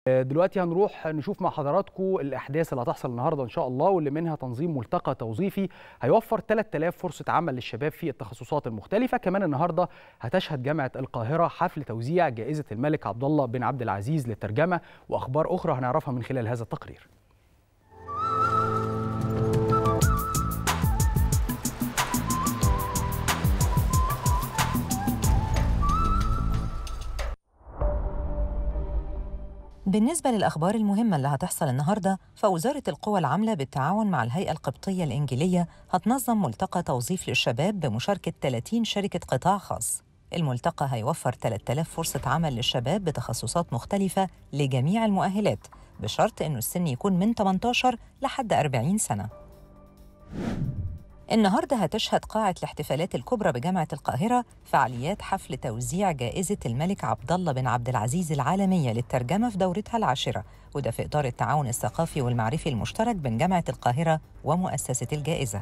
دلوقتي هنروح نشوف مع حضراتكم الاحداث اللي هتحصل النهارده ان شاء الله واللي منها تنظيم ملتقى توظيفي هيوفر 3000 فرصه عمل للشباب في التخصصات المختلفه كمان النهارده هتشهد جامعه القاهره حفل توزيع جائزه الملك عبد الله بن عبد العزيز للترجمه واخبار اخرى هنعرفها من خلال هذا التقرير بالنسبة للأخبار المهمة اللي هتحصل النهاردة فوزارة القوى العاملة بالتعاون مع الهيئة القبطية الإنجيلية هتنظم ملتقى توظيف للشباب بمشاركة 30 شركة قطاع خاص الملتقى هيوفر 3000 فرصة عمل للشباب بتخصصات مختلفة لجميع المؤهلات بشرط إنه السن يكون من 18 لحد 40 سنة النهارده هتشهد قاعة الاحتفالات الكبرى بجامعة القاهرة فعاليات حفل توزيع جائزة الملك عبد الله بن عبد العزيز العالمية للترجمة في دورتها العاشرة وده في إطار التعاون الثقافي والمعرفي المشترك بين جامعة القاهرة ومؤسسة الجائزة.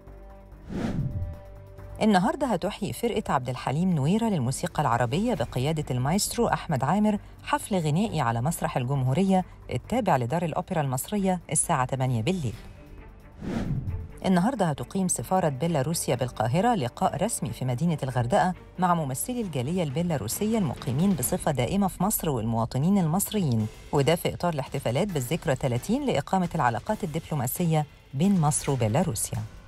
النهارده هتحيي فرقة عبد الحليم نويرة للموسيقى العربية بقيادة المايسترو أحمد عامر حفل غنائي على مسرح الجمهورية التابع لدار الأوبرا المصرية الساعة 8 بالليل. النهارده هتقيم سفارة بيلاروسيا بالقاهرة لقاء رسمي في مدينة الغردقة مع ممثلي الجالية البيلاروسية المقيمين بصفة دائمة في مصر والمواطنين المصريين وده في إطار الاحتفالات بالذكرى 30 لإقامة العلاقات الدبلوماسية بين مصر وبيلاروسيا